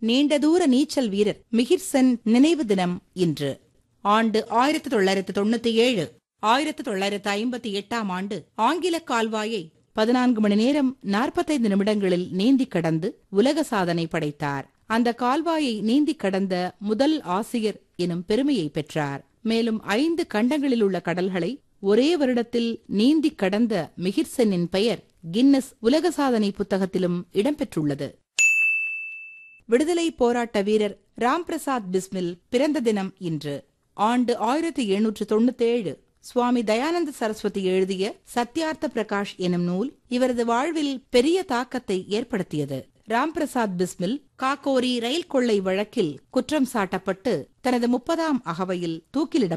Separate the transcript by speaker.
Speaker 1: நீண்ட தூர நீச்சல் வீரர் மிகிர்சன் நினைவு தினம் இன்று ஆண்டு ஆயிரத்தி தொள்ளாயிரத்து தொண்ணூத்தி ஏழு ஆயிரத்தி தொள்ளாயிரத்து ஐம்பத்தி எட்டாம் ஆண்டு ஆங்கில கால்வாயை பதினான்கு மணி நேரம் நாற்பத்தைந்து நிமிடங்களில் நீந்தி கடந்து உலக சாதனை படைத்தார் அந்த கால்வாயை நீந்தி கடந்த முதல் ஆசிரியர் எனும் பெருமையை பெற்றார் மேலும் ஐந்து கண்டங்களில் உள்ள கடல்களை ஒரே வருடத்தில் நீந்தி கடந்த மிகிர்சென்னின் பெயர் கின்னஸ் உலக சாதனை புத்தகத்திலும் இடம்பெற்றுள்ளது விடுதலை போராட்ட வீரர் ராம் பிரசாத் பிஸ்மில் பிறந்த தினம் இன்று ஆண்டு ஆயிரத்தி எழுநூற்று தொண்ணூத்தேழு சுவாமி தயானந்த சரஸ்வதி எழுதிய சத்யார்த்த பிரகாஷ் எனும் நூல் இவரது வாழ்வில் பெரிய தாக்கத்தை ஏற்படுத்தியது ராம் பிரசாத் பிஸ்மில் காக்கோரி ரயில் கொள்ளை வழக்கில் குற்றம் சாட்டப்பட்டு தனது முப்பதாம் அகவையில் தூக்கிலிட